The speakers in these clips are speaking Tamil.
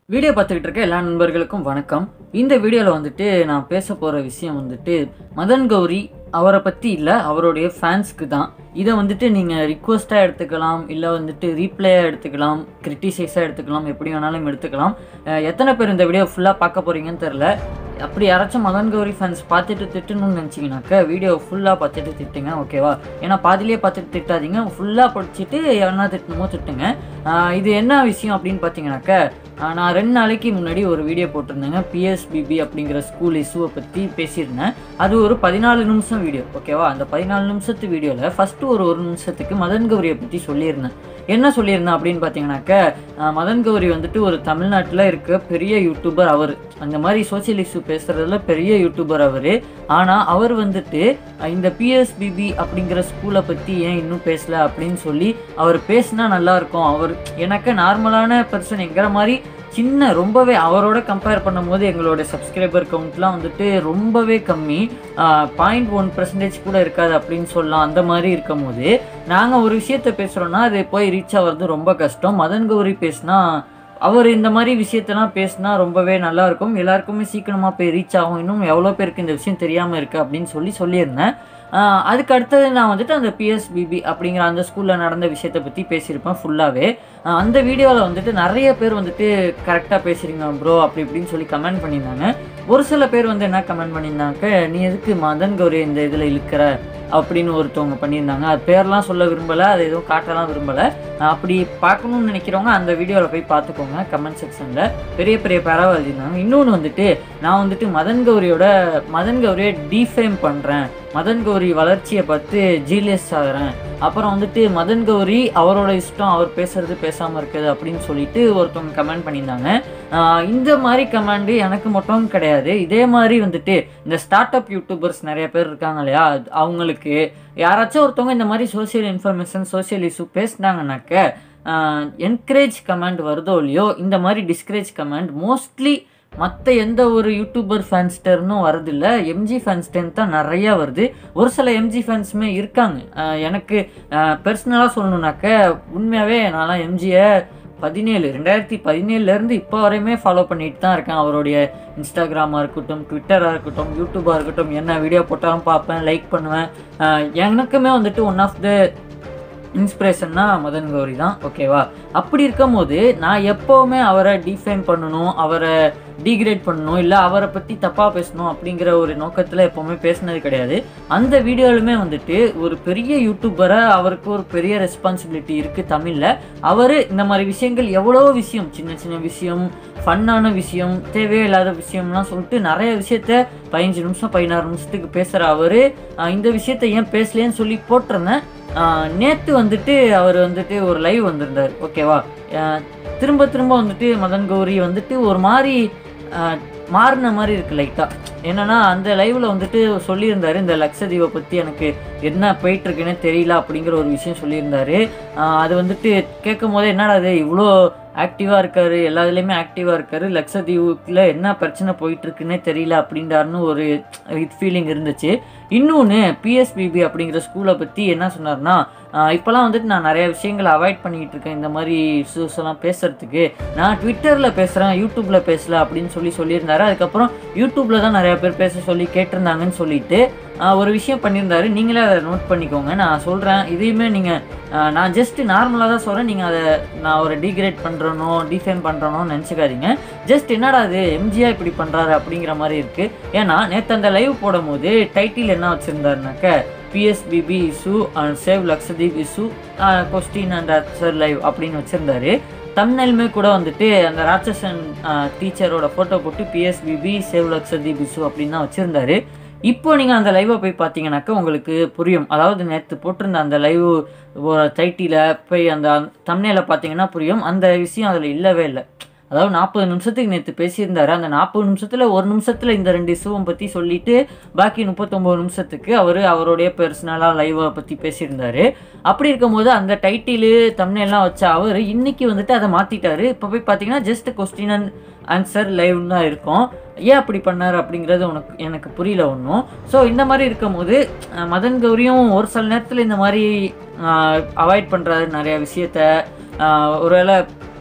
வீடியோ பார்த்துக்கிட்டு இருக்க எல்லா நண்பர்களுக்கும் வணக்கம் இந்த வீடியோவில் வந்துட்டு நான் பேச போகிற விஷயம் வந்துட்டு மதன் கௌரி அவரை பற்றி இல்லை அவருடைய ஃபேன்ஸ்க்கு தான் இதை வந்துட்டு நீங்கள் ரிக்வஸ்ட்டாக எடுத்துக்கலாம் இல்லை வந்துட்டு ரீப்ளேயாக எடுத்துக்கலாம் கிரிட்டிசைஸாக எடுத்துக்கலாம் எப்படி வேணாலும் எடுத்துக்கலாம் அஹ் எத்தனை பேர் இந்த வீடியோ ஃபுல்லாக பார்க்க போகிறீங்கன்னு தெரில அப்படி யாராச்சும் மதன் கௌரி ஃபேன்ஸ் பார்த்துட்டு திட்டணும்னு நினச்சிங்கனாக்கா வீடியோ ஃபுல்லாக பார்த்துட்டு திட்டுங்க ஓகேவா ஏன்னா பாதியிலே பார்த்துட்டு திட்டாதீங்க ஃபுல்லாக படிச்சுட்டு என்ன திட்டணுமோ திட்டுங்க ஆஹ் இது என்ன விஷயம் அப்படின்னு பார்த்தீங்கன்னாக்கா ஆஹ் நான் ரெண்டு நாளைக்கு முன்னாடி ஒரு வீடியோ போட்டிருந்தேங்க பிஎஸ்பிபி அப்படிங்கிற ஸ்கூல் இஷ்யூவை பற்றி பேசியிருந்தேன் அது ஒரு பதினாலு நிமிஷம் வீடியோ ஓகேவா அந்த பதினாலு நிமிஷத்து வீடியோவில் ஃபஸ்ட்டு ஒரு ஒரு நிமிஷத்துக்கு மதன் கௌரியை பற்றி சொல்லியிருந்தேன் என்ன சொல்லியிருந்தேன் அப்படின்னு பார்த்தீங்கன்னாக்கா ஆஹ் மதன் கௌரி வந்துட்டு ஒரு தமிழ்நாட்டில் இருக்க பெரிய யூடியூபர் அவர் அந்த மாதிரி சோசியல் இஷ்யூ பேசுகிறதுல பெரிய யூடியூபர் அவர் ஆனால் அவர் வந்துட்டு அஹ் இந்த பிஎஸ்பிபி அப்படிங்கிற ஸ்கூலை பற்றி ஏன் இன்னும் பேசல அப்படின்னு சொல்லி அவர் பேசினா நல்லா இருக்கும் அவர் எனக்கு நார்மலான பர்சன் என்கிற மாதிரி சின்ன ரொம்பவே அவரோட கம்பேர் பண்ணும்போது எங்களோட சப்ஸ்கிரைபர் கவுண்ட்லாம் வந்துட்டு ரொம்பவே கம்மி பாயிண்ட் ஒன் பர்சன்டேஜ் கூட இருக்காது அப்படின்னு சொல்லலாம் அந்த மாதிரி இருக்கும் போது நாங்கள் ஒரு விஷயத்த பேசுகிறோன்னா அது போய் ரீச் ஆகிறது ரொம்ப கஷ்டம் மதன் கௌரி பேசினா அவர் இந்த மாதிரி விஷயத்தெல்லாம் பேசினா ரொம்பவே நல்லா இருக்கும் எல்லாருக்குமே சீக்கிரமாக போய் ரீச் ஆகும் இன்னும் எவ்வளோ பேருக்கு இந்த விஷயம் தெரியாமல் இருக்குது அப்படின்னு சொல்லி சொல்லியிருந்தேன் ஆஹ் அதுக்கு அடுத்தது நான் வந்துட்டு அந்த பிஎஸ்பிபி அப்படிங்கிற அந்த ஸ்கூலில் நடந்த விஷயத்தை பற்றி பேசியிருப்பேன் ஃபுல்லாகவே அந்த வீடியோவில் வந்துட்டு நிறைய பேர் வந்துட்டு கரெக்டாக பேசுகிறீங்க ப்ரோ அப்படி இப்படின்னு சொல்லி கமெண்ட் பண்ணியிருந்தாங்க ஒரு சில பேர் வந்து என்ன கமெண்ட் பண்ணியிருந்தாங்க நீ எதுக்கு மதன் கௌரி இந்த இதில் இழுக்கிற அப்படின்னு ஒருத்தவங்க பண்ணியிருந்தாங்க அது பேர்லாம் சொல்ல விரும்பலை அது எதுவும் காட்டலாம் விரும்பலை அப்படி பார்க்கணும்னு நினைக்கிறவங்க அந்த வீடியோவில் போய் பார்த்துக்கோங்க கமெண்ட் செக்ஷனில் பெரிய பெரிய பேராக எழுதியிருந்தாங்க இன்னொன்று வந்துட்டு நான் வந்துட்டு மதன் கௌரியோட மதன் கௌரியை டீஃபேம் பண்ணுறேன் மதன் கௌரி வளர்ச்சியை பார்த்து ஜீலியஸ் ஆகிறேன் அப்புறம் வந்துட்டு மதன் கௌரி அவரோட இஷ்டம் அவர் பேசுறது பேசாமல் இருக்குது அப்படின்னு சொல்லிட்டு ஒருத்தவங்க கமெண்ட் பண்ணியிருந்தாங்க ஆஹ் இந்த மாதிரி கமெண்டு எனக்கு மட்டும் கிடையாது இதே மாதிரி வந்துட்டு இந்த ஸ்டார்ட் அப் யூடியூபர்ஸ் நிறைய பேர் இருக்காங்க இல்லையா அது- அவங்களுக்கு யாராச்சும் ஒருத்தவங்க இந்த மாதிரி சோஷியல் இன்ஃபர்மேஷன் சோஷியல் இஷ்யூ பேசினாங்கனாக்க என்கரேஜ் கமெண்ட் வருதோ இல்லையோ இந்த மாதிரி டிஸ்கரேஜ் கமெண்ட் மோஸ்ட்லி மற்ற எந்த ஒரு யூடியூபர் ஃபேன்ஸ்டர்னும் வரதில்ல எம்ஜி ஃபேன்ஸ்டர்ன் தான் நிறையா வருது ஒரு சில எம்ஜி ஃபேன்ஸுமே இருக்காங்க ஆஹ் எனக்கு பர்சனலாக சொல்லணுன்னாக்க உண்மையாகவே நான்லாம் எம்ஜியை பதினேழு ரெண்டாயிரத்தி பதினேழுலேருந்து இப்போ வரையுமே ஃபாலோ பண்ணிட்டு தான் இருக்கேன் அவருடைய இன்ஸ்டாகிராமாக இருக்கட்டும் ட்விட்டராக இருக்கட்டும் யூடியூபாக இருக்கட்டும் என்ன வீடியோ போட்டாலும் பார்ப்பேன் லைக் பண்ணுவேன் ஆஹ் எனக்குமே வந்துட்டு ஒன் ஆஃப் த இன்ஸ்பிரேஷன்னா மதன் கௌரி தான் ஓகேவா அப்படி இருக்கும்போது நான் எப்போவுமே அவரை டிஃபைன் பண்ணணும் அவரை டீக்ரேட் பண்ணணும் இல்லை அவரை பற்றி தப்பாக பேசணும் அப்படிங்கிற ஒரு நோக்கத்தில் எப்போவுமே பேசினது கிடையாது அந்த வீடியோலுமே வந்துட்டு ஒரு பெரிய யூடியூபரை அவருக்கு ஒரு பெரிய ரெஸ்பான்சிபிலிட்டி இருக்குது தமிழில் அவர் இந்த மாதிரி விஷயங்கள் எவ்வளோ விஷயம் சின்ன சின்ன விஷயம் ஃபன்னான விஷயம் தேவையில்லாத விஷயம்லாம் சொல்லிட்டு நிறைய விஷயத்த பதினஞ்சு நிமிஷம் பதினாறு நிமிஷத்துக்கு பேசுகிற அவர் இந்த விஷயத்த ஏன் பேசலேன்னு சொல்லி போட்டிருந்தேன் நேற்று வந்துட்டு அவர் வந்துட்டு ஒரு லைவ் வந்திருந்தார் ஓகேவா ஆஹ் திரும்ப திரும்ப வந்துட்டு மதன் கௌரி வந்துட்டு ஒரு மாதிரி ஆஹ் மாறின மாதிரி இருக்கு லைட்டாக என்னன்னா அந்த லைவ்ல வந்துட்டு சொல்லியிருந்தாரு இந்த லக்ஷதீவை பற்றி எனக்கு என்ன போயிட்டு இருக்குன்னே தெரியல அப்படிங்கிற ஒரு விஷயம் சொல்லியிருந்தாரு ஆஹ் அது வந்துட்டு கேட்கும் போதே என்னடா அது இவ்வளோ ஆக்டிவாக இருக்காரு எல்லா இதுலேயுமே ஆக்டிவாக இருக்காரு லக்ஷதீவுக்குள்ள என்ன பிரச்சனை போயிட்டு இருக்குன்னே தெரியல அப்படின்றாருன்னு ஒரு ஃபீலிங் இருந்துச்சு இன்னொன்று பிஎஸ்பிபி அப்படிங்கிற ஸ்கூலை பற்றி என்ன சொன்னார்னா ஆஹ் இப்போலாம் வந்துட்டு நான் நிறைய விஷயங்களை அவாய்ட் பண்ணிக்கிட்டு இருக்கேன் இந்த மாதிரி இஷ்யூஸ் எல்லாம் பேசுறதுக்கு நான் ட்விட்டரில் பேசுகிறேன் யூடியூப்பில் பேசல அப்படின்னு சொல்லி சொல்லியிருந்தாரு அதுக்கப்புறம் யூடியூப்பில் தான் நிறைய பேர் பேச சொல்லி கேட்டிருந்தாங்கன்னு சொல்லிட்டு ஆஹ் ஒரு விஷயம் பண்ணியிருந்தாரு நீங்களே அதை நோட் பண்ணிக்கோங்க நான் சொல்கிறேன் இதையுமே நீங்கள் நான் ஜஸ்ட் நார்மலாக தான் சொல்கிறேன் நீங்கள் அதை நான் ஒரு டீக்ரேட் பண்ணுறனோ டிஃபைன் பண்ணுறனோ நினச்சிக்காதீங்க ஜஸ்ட் என்னடா அது எம்ஜிஆர் இப்படி பண்ணுறாரு அப்படிங்கிற மாதிரி இருக்குது ஏன்னா நேற்று அந்த லைவ் போடும்போது டைட்டில் என்ன வச்சுருந்தாருனாக்க PSBB issue and save Lakshadweep issue question and answer live அப்படின்னு வச்சுருந்தாரு தமிழ்நெல்மே கூட வந்துட்டு அந்த ராட்சசன் டீச்சரோட ஃபோட்டோ போட்டு பிஎஸ்பிபி சேவ் லக்ஷதீப் இஷ்யூ அப்படின்னு தான் வச்சுருந்தாரு இப்போ நீங்கள் அந்த லைவை போய் பார்த்தீங்கன்னாக்கா உங்களுக்கு புரியும் அதாவது நேற்று போட்டிருந்த அந்த லைவ் டைட்டில போய் அந்த தமிழில் பார்த்தீங்கன்னா புரியும் அந்த விஷயம் அதில் இல்லவே இல்லை அதாவது நாற்பது நிமிஷத்துக்கு நேற்று பேசியிருந்தாரு அந்த நாற்பது நிமிஷத்தில் ஒரு நிமிஷத்தில் இந்த ரெண்டு இஷ்யூவை பற்றி சொல்லிட்டு பாக்கி முப்பத்தொம்போது நிமிஷத்துக்கு அவர் அவருடைய பர்சனலாக லைவை பற்றி பேசியிருந்தாரு அப்படி இருக்கும்போது அந்த டைட்டிலு தமிழ்லாம் வச்ச அவர் இன்னைக்கு வந்துட்டு அதை மாற்றிட்டாரு இப்போ போய் பார்த்தீங்கன்னா ஜஸ்ட் கொஸ்டின் அண்ட் ஆன்சர் லைவ்னு தான் இருக்கும் ஏன் அப்படி பண்ணார் அப்படிங்கிறது உனக்கு எனக்கு புரியல ஒன்றும் ஸோ இந்த மாதிரி இருக்கும்போது அஹ், மதன் கௌரியும் ஒரு சில நேரத்தில் இந்த மாதிரி அவாய்ட் பண்ணுறாரு நிறைய விஷயத்த ஆஹ் ஒருவேளை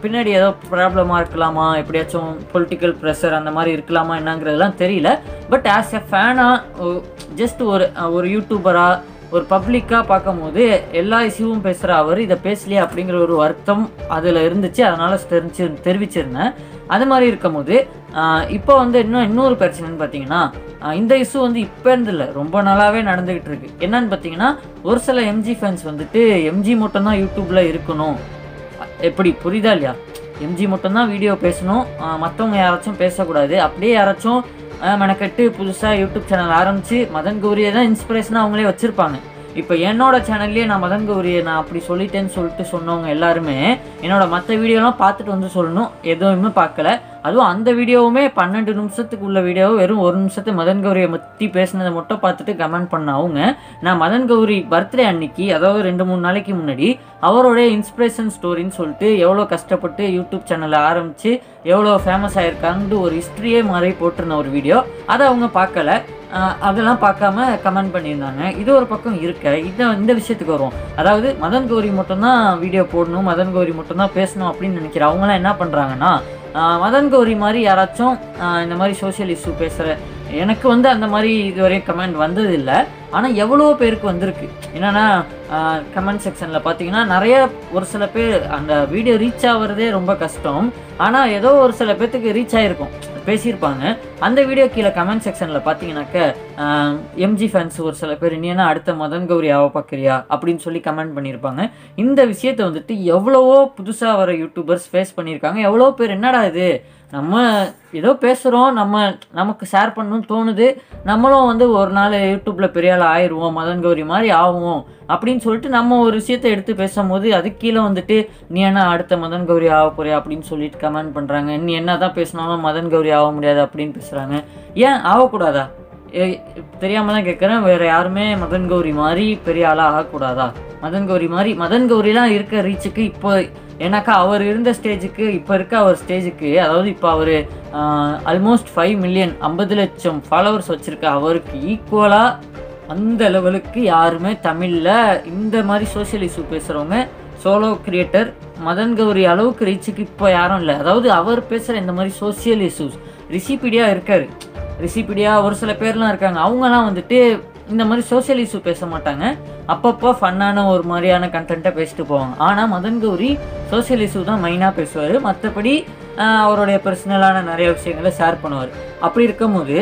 பின்னாடி ஏதோ ப்ராப்ளமாக இருக்கலாமா எப்படியாச்சும் பொலிட்டிக்கல் ப்ரெஷர் அந்த மாதிரி இருக்கலாமா என்னங்கிறதுலாம் தெரியல பட் ஆஸ் எ ஃபேனாக ஜஸ்ட் ஒரு ஒரு யூடியூபராக ஒரு பப்ளிக்காக பார்க்கும்போது எல்லா இஷ்யூவும் பேசுகிற அவர் இதை பேசலையே அப்படிங்கிற ஒரு வருத்தம் அதில் இருந்துச்சு அதனால் தெரிஞ்சு தெரிவிச்சிருந்தேன் அது மாதிரி இருக்கும்போது ஆஹ் இப்போ வந்து இன்னும் இன்னொரு பிரச்சனைன்னு பார்த்தீங்கன்னா ஆஹ் இந்த இஷ்யூ வந்து இப்போ இருந்து இல்லை ரொம்ப நாளாகவே நடந்துகிட்டு இருக்கு என்னன்னு பார்த்தீங்கன்னா ஒரு சில எம்ஜி ஃபேன்ஸ் வந்துட்டு எம்ஜி மட்டும்தான் யூடியூப்பில் இருக்கணும் எப்படி புரியுதா இல்லையா எம்ஜி மட்டும்தான் வீடியோ பேசணும் மற்றவங்க யாராச்சும் பேசக்கூடாது அப்படியே யாராச்சும் ஆஹ் மெனக்கெட்டு புதுசாக யூடியூப் சேனல் ஆரம்பித்து மதன் கௌரியை தான் இன்ஸ்பிரேஷனாக அவங்களே வச்சுருப்பாங்க இப்போ என்னோட சேனல்லையே நான் மதன் கௌரியை நான் அப்படி சொல்லிட்டேன்னு சொல்லிட்டு சொன்னவங்க எல்லாருமே என்னோட மற்ற வீடியோலாம் பார்த்துட்டு வந்து சொல்லணும் எதுவுமே பார்க்கல அதுவும் அந்த வீடியோவுமே பன்னெண்டு நிமிஷத்துக்கு உள்ள வீடியோ வெறும் ஒரு நிமிஷத்து மதன் கௌரியை பற்றி பேசினதை மட்டும் பார்த்துட்டு கமெண்ட் பண்ண அவங்க நான் மதன் கௌரி பர்த்டே அன்னைக்கு அதாவது ரெண்டு மூணு நாளைக்கு முன்னாடி அவருடைய இன்ஸ்பிரேஷன் ஸ்டோரின்னு சொல்லிட்டு எவ்வளோ கஷ்டப்பட்டு யூடியூப் சேனலை ஆரம்பித்து எவ்வளோ ஃபேமஸ் ஆயிருக்காங்கன்னு ஒரு ஹிஸ்ட்ரியே மாதிரி போட்டிருந்த ஒரு வீடியோ அதை அவங்க பார்க்கல ஆஹ் அதெல்லாம் பார்க்காம கமெண்ட் பண்ணியிருந்தாங்க இது ஒரு பக்கம் இருக்க இந்த இந்த விஷயத்துக்கு வரும் அதாவது மதன் கௌரி மட்டும்தான் வீடியோ போடணும் மதன் கௌரி மட்டும்தான் பேசணும் அப்படின்னு நினைக்கிற அவங்களாம் என்ன பண்ணுறாங்கன்னா ஆஹ் மதன் கௌரி மாதிரி யாராச்சும் ஆஹ் இந்த மாதிரி சோஷியல் இஷ்யூ பேசுகிற எனக்கு வந்து அந்த மாதிரி இதுவரையும் கமெண்ட் வந்தது இல்லை ஆனால் எவ்வளோ பேருக்கு வந்திருக்கு என்னென்னா கமெண்ட் செக்ஷனில் பார்த்தீங்கன்னா நிறைய ஒரு சில பேர் அந்த வீடியோ ரீச் ஆகுறதே ரொம்ப கஷ்டம் ஆனால் ஏதோ ஒரு சில பேர்த்துக்கு ரீச் ஆகிருக்கும் பேசியிருப்பாங்க அந்த வீடியோ கீழே கமெண்ட் செக்ஷனில் பார்த்தீங்கன்னாக்க எம்ஜி ஃபேன்ஸ் ஒரு சில பேர் நீ என்ன அடுத்த மதன் கௌரி ஆவ பார்க்குறியா அப்படின்னு சொல்லி கமெண்ட் பண்ணியிருப்பாங்க இந்த விஷயத்தை வந்துட்டு எவ்வளவோ புதுசாக வர யூடியூபர்ஸ் ஃபேஸ் பண்ணியிருக்காங்க எவ்வளோ பேர் என்னடா இது நம்ம ஏதோ பேசுகிறோம் நம்ம நமக்கு ஷேர் பண்ணணும்னு தோணுது நம்மளும் வந்து ஒரு நாள் யூடியூப்பில் பெரிய ஆள் ஆயிடுவோம் மதன் கௌரி மாதிரி ஆகுவோம் அப்படின்னு சொல்லிட்டு நம்ம ஒரு விஷயத்தை எடுத்து பேசும்போது அதுக்கு கீழே வந்துட்டு நீ என்ன அடுத்த மதன் கௌரி ஆக போறியா அப்படின்னு சொல்லிட்டு கமெண்ட் பண்ணுறாங்க நீ என்ன தான் பேசினாலும் மதன் கௌரி ஆக முடியாது அப்படின்னு பேசுகிறாங்க ஏன் ஆகக்கூடாதா தெரியாம தான் கேட்குறேன் வேற யாருமே மதன் கௌரி மாதிரி பெரிய ஆளாக ஆகக்கூடாதா மதன் கௌரி மாதிரி மதன் கௌரிலாம் இருக்க ரீச்சுக்கு இப்போ ஏன்னாக்கா அவர் இருந்த ஸ்டேஜுக்கு இப்போ இருக்க அவர் ஸ்டேஜுக்கு அதாவது இப்போ அவர் ஆல்மோஸ்ட் ஃபைவ் மில்லியன் ஐம்பது லட்சம் ஃபாலோவர்ஸ் வச்சுருக்க அவருக்கு ஈக்குவலாக அந்த லெவலுக்கு யாருமே தமிழில் இந்த மாதிரி சோஷியல் இஷ்யூ பேசுகிறவங்க சோலோ கிரியேட்டர் மதன் கௌரி அளவுக்கு ரீச்சுக்கு இப்போ யாரும் இல்லை அதாவது அவர் பேசுகிற இந்த மாதிரி சோஷியல் இஷ்யூஸ் ரிசிபீடியா இருக்காரு ரிசிபீடியா ஒரு சில பேர்லாம் இருக்காங்க அவங்கலாம் வந்துட்டு இந்த மாதிரி சோஷியல் இஷ்யூ பேச மாட்டாங்க அப்பப்போ ஃபன்னான ஒரு மாதிரியான கண்டென்ட்டை பேசிட்டு போவாங்க ஆனால் மதன் கௌரி சோஷியல் இஷ்யூ தான் மெயினாக பேசுவார் மற்றபடி அவருடைய பர்சனலான நிறைய விஷயங்களை ஷேர் பண்ணுவார் அப்படி இருக்கும்போது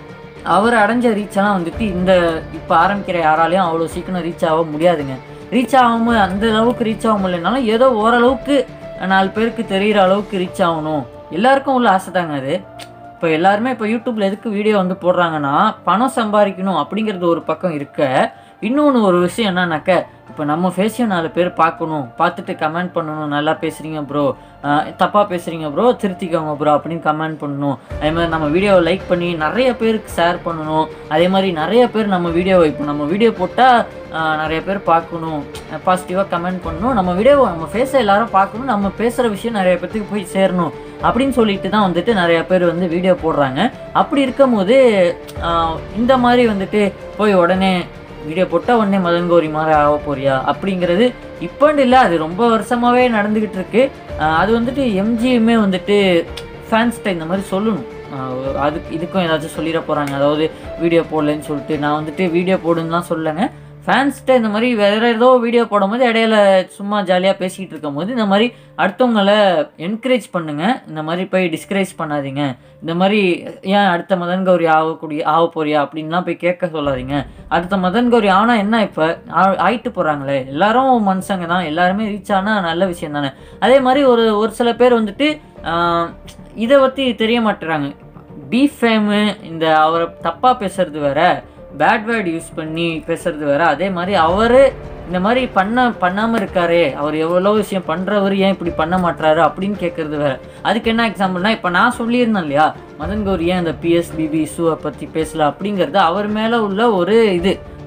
அவர் அடைஞ்ச ரீச்செல்லாம் வந்துட்டு இந்த இப்போ ஆரம்பிக்கிற யாராலையும் அவ்வளோ சீக்கிரம் ரீச் ஆக முடியாதுங்க ரீச் ஆகாமல் அந்த அளவுக்கு ரீச் ஆக முடியலனாலும் ஏதோ ஓரளவுக்கு நாலு பேருக்கு தெரிகிற அளவுக்கு ரீச் ஆகணும் எல்லாருக்கும் உள்ள ஆசை தாங்க அது இப்போ எல்லாருமே இப்போ யூடியூப்ல எதுக்கு வீடியோ வந்து போடுறாங்கன்னா பணம் சம்பாதிக்கணும் அப்படிங்கிறது ஒரு பக்கம் இருக்க இன்னொன்று ஒரு விஷயம் என்னன்னாக்க இப்போ நம்ம ஃபேஸையும் நாலு பேர் பார்க்கணும் பார்த்துட்டு கமெண்ட் பண்ணணும் நல்லா பேசுகிறீங்க ப்ரோ தப்பாக பேசுகிறீங்க ப்ரோ திருத்திக்கோங்க ப்ரோ அப்படின்னு கமெண்ட் பண்ணணும் அதே மாதிரி நம்ம வீடியோவை லைக் பண்ணி நிறைய பேருக்கு ஷேர் பண்ணணும் அதே மாதிரி நிறைய பேர் நம்ம வீடியோவை இப்போ நம்ம வீடியோ போட்டால் நிறைய பேர் பார்க்கணும் பாசிட்டிவாக கமெண்ட் பண்ணணும் நம்ம வீடியோவை நம்ம ஃபேஸை எல்லாரும் பார்க்கணும் நம்ம பேசுகிற விஷயம் நிறைய பேர்த்துக்கு போய் சேரணும் அப்படின்னு சொல்லிட்டு தான் வந்துட்டு நிறைய பேர் வந்து வீடியோ போடுறாங்க அப்படி இருக்கும்போது ஆஹ், இந்த மாதிரி வந்துட்டு போய் உடனே வீடியோ போட்டால் உடனே மதன் கௌரி மாதிரி ஆக போறியா அப்படிங்கிறது இப்போண்டு இல்லை அது ரொம்ப வருஷமாகவே நடந்துக்கிட்டு இருக்கு ஆஹ், அது வந்துட்டு எம்ஜியுமே வந்துட்டு ஃபேன்ஸ்கிட்ட இந்த மாதிரி சொல்லணும் ஆஹ், அதுக்கு இதுக்கும் ஏதாச்சும் சொல்லிட போகிறாங்க அதாவது வீடியோ போடலன்னு சொல்லிட்டு நான் வந்துட்டு வீடியோ போடுன்னுலாம் சொல்லலைங்க ஃபேன்ஸ்கிட்ட இந்த மாதிரி வேற ஏதோ வீடியோ போடும்போது இடையில சும்மா ஜாலியாக பேசிக்கிட்டு இருக்கும்போது இந்த மாதிரி அடுத்தவங்கள என்கரேஜ் பண்ணுங்க இந்த மாதிரி போய் டிஸ்கரேஜ் பண்ணாதீங்க இந்த மாதிரி ஏன் அடுத்த மதன் கௌரி ஆகக்கூடிய ஆக போறியா அப்படின்லாம் போய் கேட்க சொல்லாதீங்க அடுத்த மதன் கௌரி ஆனால் என்ன இப்போ ஆயிட்டு போகிறாங்களே எல்லாரும் மனுஷங்க தான் எல்லாருமே ரீச் ஆனால் நல்ல விஷயம் தானே அதே மாதிரி ஒரு ஒரு சில பேர் வந்துட்டு ஆஹ், இதை பற்றி தெரிய மாட்டுறாங்க பீஃப் ஃபேமு இந்த அவரை தப்பாக பேசுறது வேற பேட் வேர்ட் யூஸ் பண்ணி பேசுறது வேற அதே மாதிரி அவர் இந்த மாதிரி பண்ண பண்ணாமல் இருக்காரே அவர் எவ்வளோ விஷயம் பண்ணுறவர் ஏன் இப்படி பண்ண மாட்டாரு அப்படின்னு கேட்கறது வேற அதுக்கு என்ன எக்ஸாம்பிள்னா இப்போ நான் சொல்லியிருந்தேன் இல்லையா மதன் கௌரி ஏன் இந்த பிஎஸ்பிபி இஷ்யூவை பற்றி பேசல அப்படிங்கிறது அவர் மேலே உள்ள ஒரு இது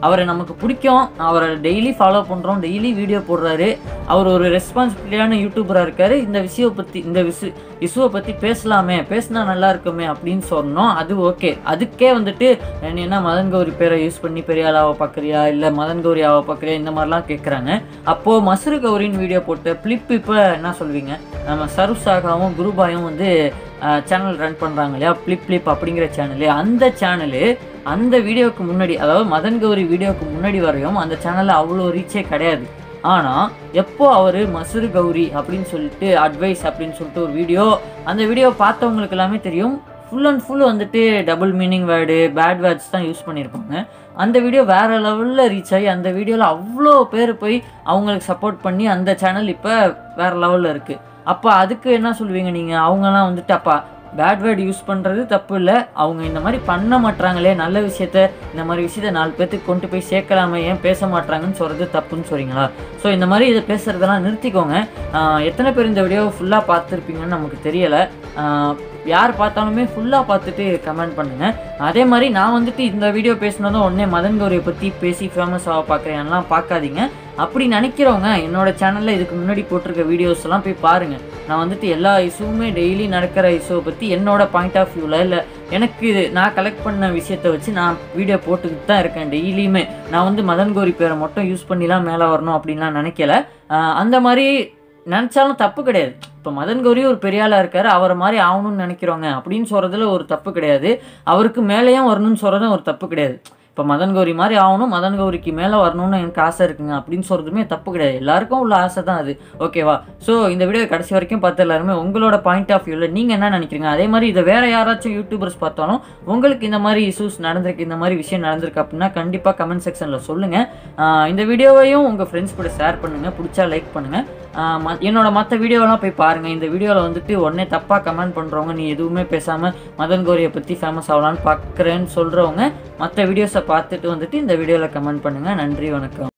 அவரை நமக்கு பிடிக்கும் அவரை டெய்லி ஃபாலோ பண்ணுறோம் டெய்லி வீடியோ போடுறாரு அவர் ஒரு ரெஸ்பான்சிபிலிட்டியான யூடியூபராக இருக்காரு இந்த விஷயம் பற்றி இந்த விஷ இஷ்யூவை பற்றி பேசலாமே பேசினா நல்லா இருக்குமே அப்படின்னு சொன்னோம் அது ஓகே அதுக்கே வந்துட்டு நீ என்ன மதன் கௌரி பேரை யூஸ் பண்ணி பெரிய ஆளாவை பார்க்குறியா இல்லை மதன் கௌரி ஆவை பார்க்குறியா இந்த மாதிரிலாம் கேட்குறாங்க அப்போது மசுரு கௌரின்னு வீடியோ போட்டு ஃப்ளிப் இப்போ என்ன சொல்வீங்க நம்ம சருப் சாகாவும் குருபாயும் வந்து சேனல் ரன் பண்ணுறாங்க இல்லையா ஃப்ளிப் ஃப்ளிப் அப்படிங்கிற சேனலு அந்த சேனலு அந்த வீடியோவுக்கு முன்னாடி அதாவது மதன் கௌரி வீடியோவுக்கு முன்னாடி வரையும் அந்த சேனலில் அவ்வளோ ரீச்சே கிடையாது ஆனால் எப்போ அவர் மசுரு கௌரி அப்படின்னு சொல்லிட்டு அட்வைஸ் அப்படின்னு சொல்லிட்டு ஒரு வீடியோ அந்த வீடியோ பார்த்தவங்களுக்கு எல்லாமே தெரியும் ஃபுல் அண்ட் ஃபுல் வந்துட்டு double meaning word bad words தான் யூஸ் பண்ணியிருப்பாங்க அந்த வீடியோ வேறு லெவலில் ரீச் ஆகி அந்த வீடியோவில் அவ்வளோ பேர் போய் அவங்களுக்கு சப்போர்ட் பண்ணி அந்த சேனல் இப்போ வேறு லெவலில் இருக்குது அப்போ அதுக்கு என்ன சொல்லுவீங்க நீங்கள் அவங்கெல்லாம் வந்துட்டு அப்பா பேட் வேர்டு யூஸ் பண்ணுறது தப்பு இல்லை அவங்க இந்த மாதிரி பண்ண மாட்றாங்களே நல்ல விஷயத்த இந்த மாதிரி விஷயத்த நாலு பேர்த்துக்கு கொண்டு போய் சேர்க்கலாமே ஏன் பேச மாட்றாங்கன்னு சொல்கிறது தப்புன்னு சொல்கிறீங்களா ஸோ இந்த மாதிரி இதை பேசுகிறதெல்லாம் நிறுத்திக்கோங்க ஆஹ் எத்தனை பேர் இந்த வீடியோவை ஃபுல்லாக பார்த்துருப்பீங்கன்னு நமக்கு தெரியலை ஆஹ் யார் பார்த்தாலுமே ஃபுல்லாக பார்த்துட்டு கமெண்ட் பண்ணுங்கள் அதே மாதிரி நான் வந்துட்டு இந்த வீடியோ பேசினதும் உடனே மதன் கௌரியை பற்றி பேசி ஃபேமஸ் ஆக பார்க்குறேன்லாம் பார்க்காதீங்க அப்படி நினைக்கிறவங்க என்னோட சேனலில் இதுக்கு முன்னாடி போட்டிருக்க வீடியோஸ் எல்லாம் போய் பாருங்கள் நான் வந்துட்டு எல்லா இஷ்யூவுமே டெய்லி நடக்கிற இஷ்யூவை பற்றி என்னோட பாயிண்ட் ஆஃப் வியூவில் இல்லை எனக்கு இது நான் கலெக்ட் பண்ண விஷயத்தை வச்சு நான் வீடியோ போட்டுக்கிட்டு தான் இருக்கேன் டெய்லியுமே நான் வந்து மதன் கௌரி பேரை மட்டும் யூஸ் பண்ணிலாம் மேலே வரணும் அப்படின்லாம் நினைக்கல ஆஹ் அந்த மாதிரி நினச்சாலும் தப்பு கிடையாது இப்போ மதன் கௌரி ஒரு பெரிய ஆளாக இருக்காரு அவரை மாதிரி ஆகணும்னு நினைக்கிறவங்க அப்படின்னு சொல்கிறதுல ஒரு தப்பு கிடையாது அவருக்கு மேலேயும் வரணும்னு சொல்கிறதும் ஒரு தப்பு கிடையாது இப்போ மதன் கௌரி மாதிரி ஆகணும் மதன் கௌரிக்கு மேலே வரணும்னு எனக்கு ஆசை இருக்குங்க அப்படின்னு சொல்கிறதுமே தப்பு கிடையாது எல்லாருக்கும் உள்ள ஆசை தான் அது ஓகேவா ஸோ இந்த வீடியோ கடைசி வரைக்கும் பார்த்து எல்லாருமே உங்களோட பாயிண்ட் ஆஃப் வியூவில் நீங்கள் என்ன நினைக்கிறீங்க அதே மாதிரி இதை வேறு யாராச்சும் யூடியூபர்ஸ் பார்த்தாலும் உங்களுக்கு இந்த மாதிரி இஷ்யூஸ் நடந்திருக்கு இந்த மாதிரி விஷயம் நடந்திருக்கு அப்படின்னா கண்டிப்பாக கமெண்ட் செக்ஷனில் சொல்லுங்கள் இந்த வீடியோவையும் உங்கள் ஃப்ரெண்ட்ஸ் கூட ஷேர் பண்ணுங்கள் பிடிச்சா லைக் பண்ணுங்கள் என்னோட மற்ற வீடியோலாம் போய் பாருங்கள் இந்த வீடியோவில் வந்துட்டு உடனே தப்பாக கமெண்ட் பண்ணுறவங்க நீ எதுவுமே பேசாமல் மதன் கௌரியை பற்றி ஃபேமஸ் ஆகலான்னு பார்க்குறேன்னு சொல்கிறவங்க மற்ற வீடியோஸை பார்த்துட்டு வந்துட்டு இந்த வீடியோவில் கமெண்ட் பண்ணுங்கள் நன்றி வணக்கம்